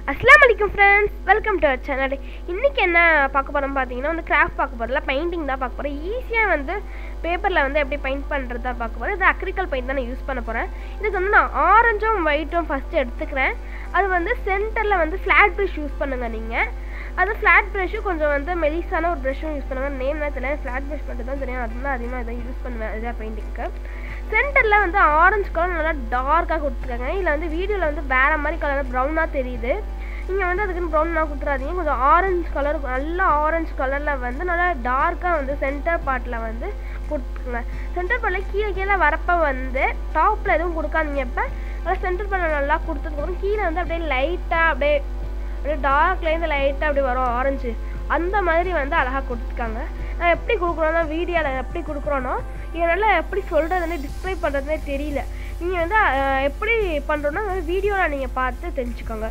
அஸ்லாம் வலைக்கம் friends welcome to our channel இன்றைக்கி என்ன பார்க்க போகிறோம் பார்த்தீங்கன்னா வந்து கிராஃப்ட் பார்க்க போகிறதுல பெயிண்டிங் தான் பார்க்க போகிறேன் ஈஸியாக வந்து பேப்பரில் வந்து எப்படி பெயிண்ட் பண்ணுறது தான் பார்க்க போகிறேன் இது அக்ரிக்கல் பெயிண்ட் தான் நான் யூஸ் பண்ண போகிறேன் இதுக்கு வந்து நான் ஆரஞ்சும் ஒயிட்டும் ஃபஸ்ட்டு எடுத்துக்கிறேன் அது வந்து சென்டரில் வந்து ஃப்ளாட் ப்ரஷ் யூஸ் பண்ணுங்கள் நீங்கள் அது ஃப்ளாட் ப்ரஷ்ஷும் கொஞ்சம் வந்து மெலிசான ஒரு ப்ரஷ்ஷும் யூஸ் பண்ணுவேன் நேம் தான் தெரியல ஃப்ளாட் ப்ரஷ் மட்டும் தான் தெரியும் அதுதான் அதிகமாக இதை யூஸ் பண்ணுவேன் இதாக பெயிண்டிங்க்கு சென்டரில் வந்து ஆரஞ்சு கலர் நல்லா டார்க்காக கொடுத்துருக்காங்க இதில் வந்து வீடியோவில் வந்து வேறு மாதிரி கலர் ப்ரௌனாக தெரியுது நீங்கள் வந்து அதுக்குன்னு ப்ரௌனாக கொடுத்துறாதீங்க கொஞ்சம் ஆரஞ்சு கலர் நல்லா ஆரஞ்சு கலரில் வந்து நல்லா டார்க்காக வந்து சென்டர் பார்ட்டில் வந்து கொடுத்துருங்க சென்டர் பார்ட்டில் கீழே கீழே வரப்போ வந்து டாப்பில் எதுவும் கொடுக்காதீங்க இப்போ நல்லா சென்டர் பார்ட்டில் நல்லா கொடுத்ததுக்கப்புறம் கீழே வந்து அப்படியே லைட்டாக அப்படியே அப்படியே டார்க்லேருந்து லைட்டாக அப்படி வரும் ஆரஞ்சு அந்த மாதிரி வந்து அழகாக கொடுத்துருக்காங்க நான் எப்படி கொடுக்குறோன்னா வீடியோவில் எப்படி கொடுக்குறோன்னா இதனால் எப்படி சொல்கிறதுனே டிஸ்கிரைப் பண்ணுறதுனே தெரியல நீங்கள் வந்து அஹ், எப்படி பண்ணுறோன்னா வீடியோவில் நீங்கள் பார்த்து தெரிஞ்சுக்கோங்க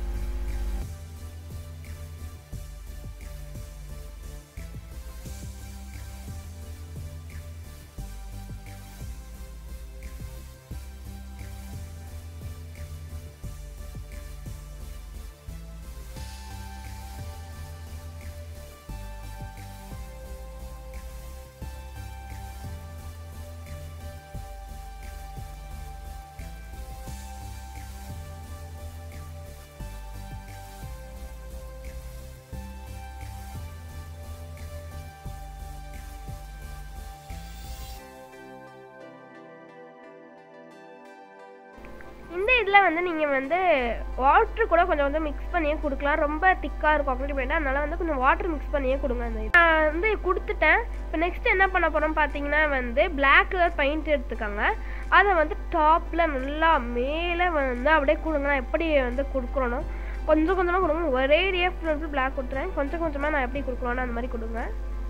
இந்த இதில் வந்து நீங்கள் வந்து வாட்ரு கூட கொஞ்சம் வந்து மிக்ஸ் பண்ணியே கொடுக்கலாம் ரொம்ப திக்காக இருக்கும் அப்படி போயிட்டா அதனால வந்து கொஞ்சம் வாட்டர் மிக்ஸ் பண்ணியே கொடுங்க அந்த இது. நான் வந்து கொடுத்துட்டேன் இப்போ நெக்ஸ்ட் என்ன பண்ண போகிறோம் பார்த்தீங்கன்னா வந்து Black கலர் பெயிண்ட் எடுத்துக்கோங்க அதை வந்து டாப்பில் நல்லா மேலே வந்து அப்படியே கொடுங்க நான் எப்படி வந்து கொடுக்குறோனோ கொஞ்சம் கொஞ்சமாக கொடுங்க ஒரே ரேஃப் பிளாக் கொடுத்துறேன் கொஞ்சம் கொஞ்சமாக நான் எப்படி கொடுக்குறோன்னு அந்த மாதிரி கொடுங்க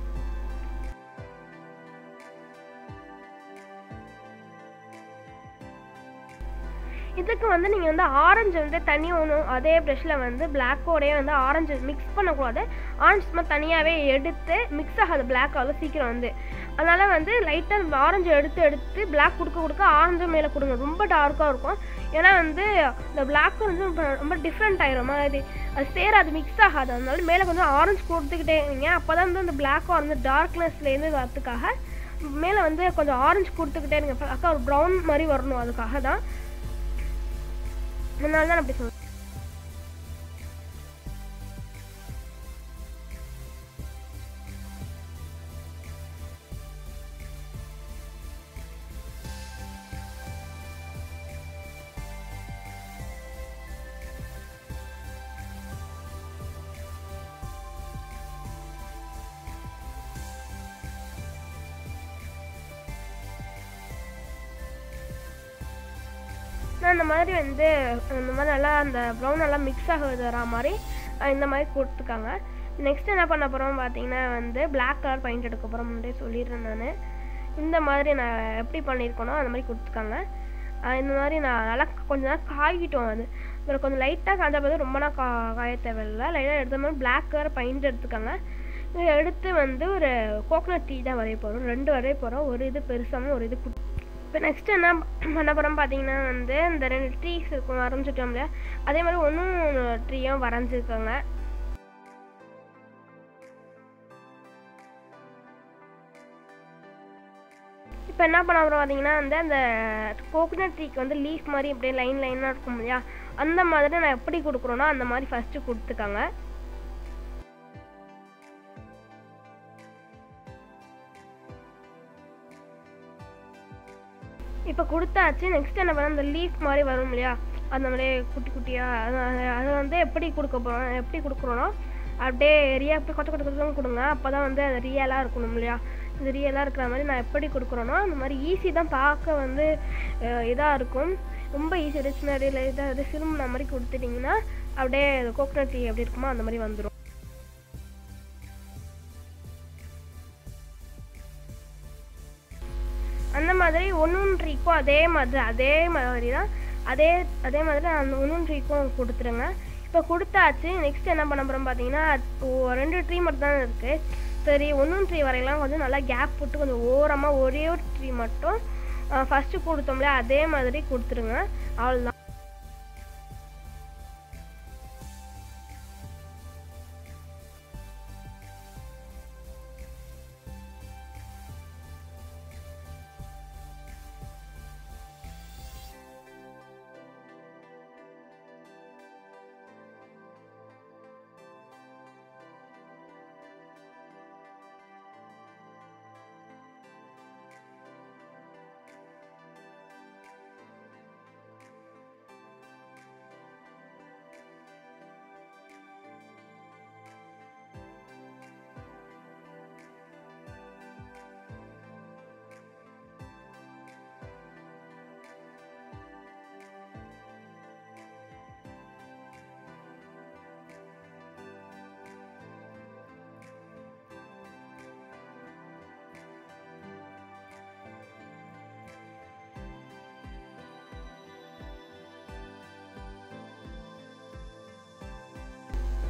இதுக்கு வந்து நீங்கள் வந்து ஆரஞ்சு வந்து தனி ஒன்று அதே ப்ரஷில் வந்து பிளாக்கோடயே வந்து ஆரஞ்சு மிக்ஸ் பண்ணக்கூடாது ஆரஞ்சு சும்மா தனியாகவே எடுத்து மிக்ஸ் ஆகாது பிளாக் ஆகும் சீக்கிரம் வந்து அதனால் வந்து லைட்டாக ஆரஞ்சு எடுத்து எடுத்து பிளாக் கொடுக்க கொடுக்க ஆரஞ்சு மேலே கொடுங்க ரொம்ப டார்க்காக இருக்கும் ஏன்னா வந்து இந்த பிளாக் வந்து ரொம்ப ரொம்ப டிஃப்ரெண்ட் ஆயிரும் அது அது சேராது மிக்ஸ் ஆகாது அதனால மேலே கொஞ்சம் ஆரஞ்சு கொடுத்துக்கிட்டே இருங்க அப்போ தான் வந்து அந்த பிளாக் ஆரஞ்சு டார்க்னஸ்லேருந்து வரதுக்காக மேலே வந்து கொஞ்சம் ஆரஞ்சு கொடுத்துக்கிட்டே இருங்க அக்கா ஒரு ப்ரௌன் மாதிரி வரணும் அதுக்காக தான் அதனால தான் அப்படி சொல்றேன் நான் இந்த மாதிரி வந்து இந்த மாதிரி நல்லா அந்த ப்ரௌன் நல்லா மிக்ஸ் ஆக வர மாதிரி அஹ் இந்த மாதிரி கொடுத்துருக்காங்க நெக்ஸ்ட் என்ன பண்ண போகிறோம் பார்த்தீங்கன்னா வந்து Black கலர் பெயிண்ட் எடுக்க போகிறோம் முன்னாடியே சொல்லிடுறேன் நான் இந்த மாதிரி நான் எப்படி பண்ணியிருக்கேனோ அந்த மாதிரி கொடுத்துருக்காங்க அஹ் இந்த மாதிரி நான் நல்லா கொஞ்ச நேரம் காய்கிட்டோம் அது அப்புறம் கொஞ்சம் லைட்டாக காய்ஞ்ச போது ரொம்ப நாள் கா காய தேவையில்லை லைட்டாக எடுத்த மாதிரி Black கலர் பெயிண்ட் எடுத்துக்காங்க இதை எடுத்து வந்து ஒரு கோகனட் டீ தான் வரைய போகிறோம் ரெண்டு வரைய போகிறோம் ஒரு இது பெருசாகவும் ஒரு இது குட்டி இப்போ நெக்ஸ்ட் என்ன பண்ண போகிறோம் பார்த்தீங்கன்னா வந்து இந்த ரெண்டு ட்ரீஸ் இருக்கும் வரைஞ்சிட்டோம் இல்லையா அதே மாதிரி ஒன்றும் ட்ரீயும் வரைஞ்சிருக்காங்க இப்போ என்ன பண்ண போகிறோம் பார்த்தீங்கன்னா வந்து அந்த கோகனட் ட்ரீக்கு வந்து லீஃப் மாதிரி அப்படியே லைன் லைனாக இருக்கும் இல்லையா அந்த மாதிரி நான் எப்படி கொடுக்குறோன்னா அந்த மாதிரி ஃபஸ்ட்டு கொடுத்துக்காங்க இப்போ கொடுத்தாச்சு நெக்ஸ்ட் என்ன பண்ண அந்த லீஃப் மாதிரி வரும் இல்லையா அந்த மாதிரி குட்டி குட்டியாக அது அது- அது வந்து எப்படி கொடுக்க போகிறோம் எப்படி கொடுக்குறோன்னா அப்படியே ரியா அப்படி கொட்ட கொட்ட கொட்டலாம் கொடுங்க அப்போ தான் வந்து அது ரியலாக இருக்கணும் இல்லையா இது ரியலாக இருக்கிற மாதிரி நான் எப்படி கொடுக்குறேனோ அந்த மாதிரி ஈஸி தான் பார்க்க வந்து இதாக இருக்கும் ரொம்ப ஈஸி ஒரு சின்ன இடையில இதாக சிறுமுன மாதிரி கொடுத்துட்டிங்கன்னா அப்படியே கோகனட் டீ எப்படி இருக்குமோ அந்த மாதிரி வந்துடும் அந்த மாதிரி ஒன்று ட்ரீக்கும் அதே மாதிரி அதே மாதிரி தான் அதே அதே மாதிரி அந்த ஒன்று ட்ரீக்கும் கொடுத்துருங்க இப்போ கொடுத்தாச்சு நெக்ஸ்ட் என்ன பண்ண போகிறோம் பார்த்தீங்கன்னா ஓ- ரெண்டு ட்ரீ மட்டும் தான் இருக்குது சரி ஒன்றும் ட்ரீ வரையலாம் கொஞ்சம் நல்லா கேப் போட்டு கொஞ்சம் ஓரமாக ஒரே ஒரு ட்ரீ மட்டும் ஃபஸ்ட்டு கொடுத்தோம்ல அதே மாதிரி கொடுத்துருங்க அவ்வளோதான்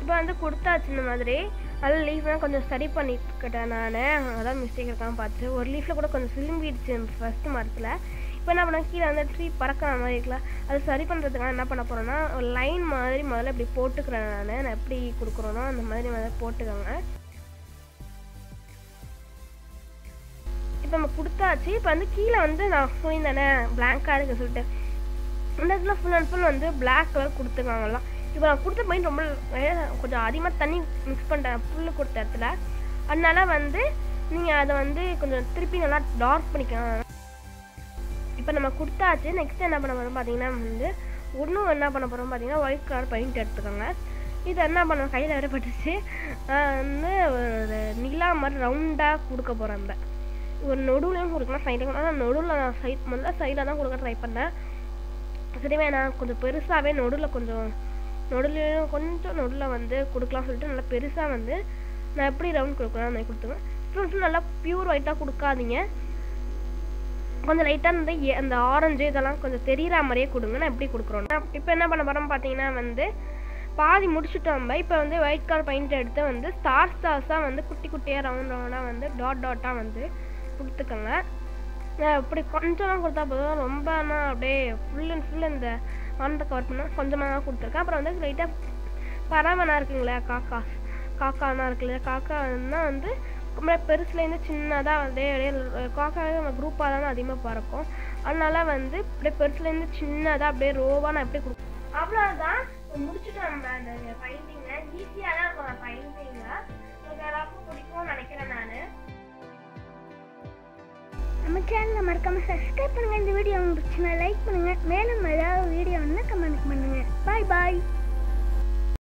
இப்போ வந்து கொடுத்தாச்சு இந்த மாதிரி அதில் லீஃப்லாம் கொஞ்சம் சரி பண்ணிக்கிட்டேன் நான் அதான் மிஸ்டேக் இருக்கான்னு பார்த்து ஒரு லீஃபில் கூட கொஞ்சம் சிலும்பிடுச்சு ஃபஸ்ட்டு மரத்தில் இப்போ என்ன பண்ண கீழே வந்து ட்ரீ பறக்கிற மாதிரி இருக்குல்ல அது சரி பண்ணுறதுக்காக என்ன பண்ண போகிறேன்னா ஒரு லைன் மாதிரி முதல்ல இப்படி போட்டுக்கிறேன் நான் நான் எப்படி கொடுக்குறோனோ அந்த மாதிரி முதல்ல போட்டுக்கோங்க இப்போ நம்ம கொடுத்தாச்சு இப்போ வந்து கீழே வந்து நான் சொல்லியிருந்தேனே பிளாங்காக இருக்குன்னு சொல்லிட்டு இந்த இடத்துல ஃபுல் அண்ட் ஃபுல் வந்து பிளாக் கலர் கொடுத்துருக்காங்கலாம் இப்போ நான் கொடுத்த பெயிண்ட் ரொம்ப அஹ், கொஞ்சம் அதிகமாக தண்ணி மிக்ஸ் பண்ணிட்டேன் புல் கொடுத்த இடத்துல அதனால வந்து நீங்கள் அதை வந்து கொஞ்சம் திருப்பி நல்லா டார்க் பண்ணிக்கலாம் இப்போ நம்ம கொடுத்தாச்சு நெக்ஸ்ட் என்ன பண்ண போகிறோம் பார்த்தீங்கன்னா வந்து இன்னும் என்ன பண்ண போகிறோம் பார்த்தீங்கன்னா ஒயிட் கலர் பெயிண்ட் எடுத்துக்கோங்க இது என்ன பண்ண கையில் வேற பட்டுச்சு ஆஹ் வந்து ஒரு நிலா மாதிரி ரவுண்டாக கொடுக்க போகிறோம் நம்ம ஒரு நடுவுலையும் கொடுக்கலாம் சைடுலையும் ஆனால் நடுவில் நான் சைட் முதல்ல சைடில் தான் கொடுக்க ட்ரை பண்ணேன் சரி வேணாம் கொஞ்சம் பெருசாகவே நடுவில் கொஞ்சம் நடுவுலையும் கொஞ்சம் நடுவில் வந்து கொடுக்கலாம் சொல்லிட்டு நல்லா பெருசாக வந்து நான் எப்படி ரவுண்ட் கொடுக்கலாம் அந்த மாதிரி கொடுத்துருவேன் ஃபுல் நல்லா பியூர் ஒயிட்டாக கொடுக்காதீங்க கொஞ்சம் லைட்டாக இந்த எ- அந்த ஆரஞ்சு இதெல்லாம் கொஞ்சம் தெரியிற மாதிரியே கொடுங்க நான் எப்படி கொடுக்குறோன்னா இப்போ என்ன பண்ண போகிறோம் பார்த்தீங்கன்னா வந்து பாதி முடிச்சுட்டோம் நம்ம இப்போ வந்து ஒயிட் கலர் பெயிண்ட் எடுத்து வந்து ஸ்டார் ஸ்டார்ஸாக வந்து குட்டி குட்டியாக ரவுண்ட் ரவுண்டாக வந்து டாட் டாட்டாக வந்து கொடுத்துக்கோங்க நான் இப்படி கொஞ்சமாக கொடுத்தா போதும் ரொம்பனா அப்படியே ஃபுல் அண்ட் ஃபுல் இந்த வானத்தை கவர் பண்ண கொஞ்சமாக தான் கொடுத்துருக்கேன் அப்புறம் வந்து லைட்டாக பறவைனா இருக்குங்களா காக்கா காக்கானா இருக்கு இல்லையா காக்கா வந்து ரொம்ப பெருசுலேருந்து சின்னதாக வந்து அப்படியே காக்காவே நம்ம குரூப்பாக தானே அதிகமாக பறக்கும் அதனால வந்து அப்படியே பெருசுலேருந்து சின்னதாக அப்படியே ரோவாக நான் எப்படி கொடுப்பேன் அவ்வளோதான் முடிச்சுட்டோம் நம்ம அந்த ஃபைண்டிங்கை ஈஸியாக தான் இருக்கும் அந்த ஃபைண்டிங்கில் உங்களுக்கு எல்லாருக்கும் பிடிக்கும்னு நினைக்கிறேன் நான் நம்ம சேனலை மறக்காம சப்ஸ்கிரைப் பண்ணுங்க இந்த வீடியோ உங்களுக்கு பிடிச்சுன்னா லைக் பண்ணுங்க மேலும் ஏதாவது வீடியோ வந்து கமெண்ட் பண்ணுங்க பாய் பாய்